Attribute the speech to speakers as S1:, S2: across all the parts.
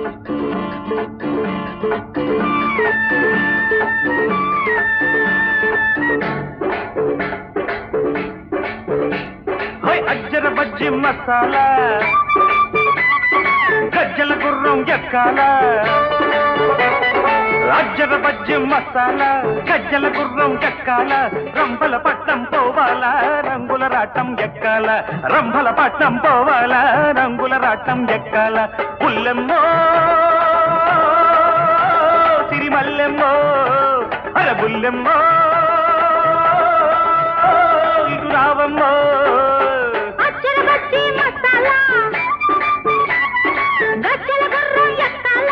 S1: హోయ్ అజ్జర బజ్జి మసాలా గజ్జల గుర్రం ఎక్కాల అజ్జర బజ్జి మసాలా గజ్జల గుర్రం ఎక్కాల రంభల పట్నం పోవాలా రంగుల రాటం ఎక్కాల రంభల పట్నం పోవాలా రంగుల రాటం ఎక్కాల పుల్లెమ్మో సిరిమల్లెమ్మో అర బుల్లెమ్మో ఇటు రావమ్మో
S2: అచ్చర బజ్జీ మసాలా గజ్జల గుర్రం ఎక్కాల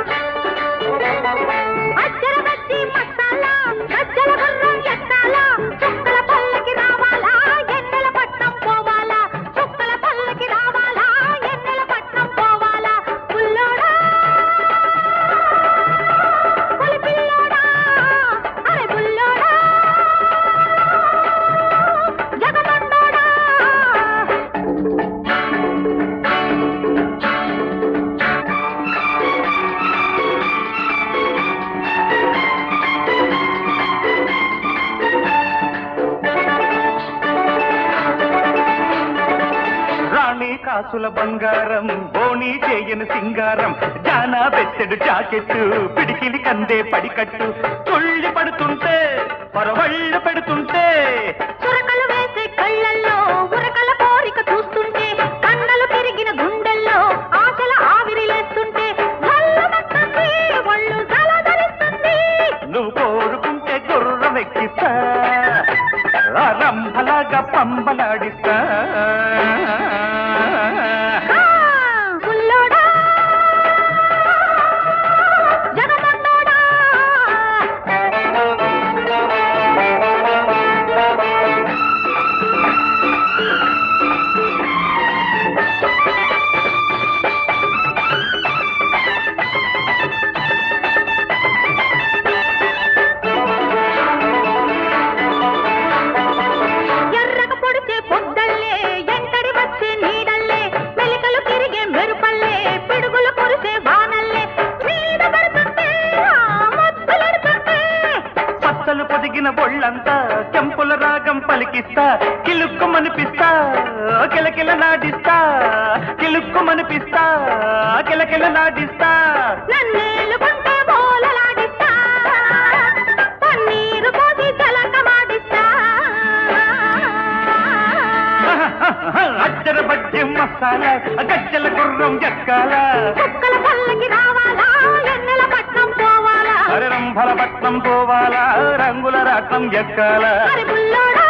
S2: అచ్చర బజ్జీ మసాలా గజ్జల గుర్రం ఎక్కాల చుక్కల పల్లకి రావాలా ఎన్నెల పట్నం పోవాలా చుక్కల పల్లకి రావాలా ఎన్నెల పట్నం పోవాలా పుల్లోడా పులి పిల్లోడా అరే బుల్లోడా జగమండోడా
S1: రాణి కాసుల బంగారం బోణి చేయని సింగారం జానా బెత్తెడు జాకెట్టు పిడికిలి కందే పడికట్టు తుళ్ళి పడుతుంటే పరవళ్ళు పెడుతుంటే
S2: చురకలు వేసే కళ్ళల్లో ఉరకల కోరిక చూస్తుంటే కండలు పెరిగిన గుండెల్లో ఆశల ఆవిరిలేస్తుంటే భల్లమంటుంది, ఒళ్ళు జలధరిస్తుంది.
S1: నువ్వు కోరుకుంటే గుర్రం ఎక్కిస్తా ఆ రంభలాగా పంబలాడిస్తా
S2: ఆ, బుల్లోడా, జగమండోడా. ఎర్రగ పొడిచే పొద్దల్లే ఎంటడి వచ్చే నీడల్లే మెలికలు తిరిగే మెరుపల్లే పిడుగులు కురిసే వానల్లే మీద పడుతుంటే ఆ మబ్బులెడుతుంటే
S1: పచ్చలు పొదిగిన ఒళ్ళంతా చెంపుల రాగం పలికిస్తా కిలుక్కుమనిపిస్తా కిలకిల నాడిస్తా కిలుక్కుమనిపిస్తా కిలకిల నాడిస్తా
S2: నన్నేలుకుంటే బోలలాడిస్తా పన్నీరు పోసి జలకమాడిస్తా
S1: అచ్చర బజ్జి మసాలా గజ్జల గుర్రం ఎక్కాల
S2: కుక్కల పల్లకి రావాలా ఎన్నెల పట్నం పోవాలా
S1: అరే రంభల పట్నం పోవాలా రంగుల రాటం ఎక్కాల
S2: మరి బుల్లోడా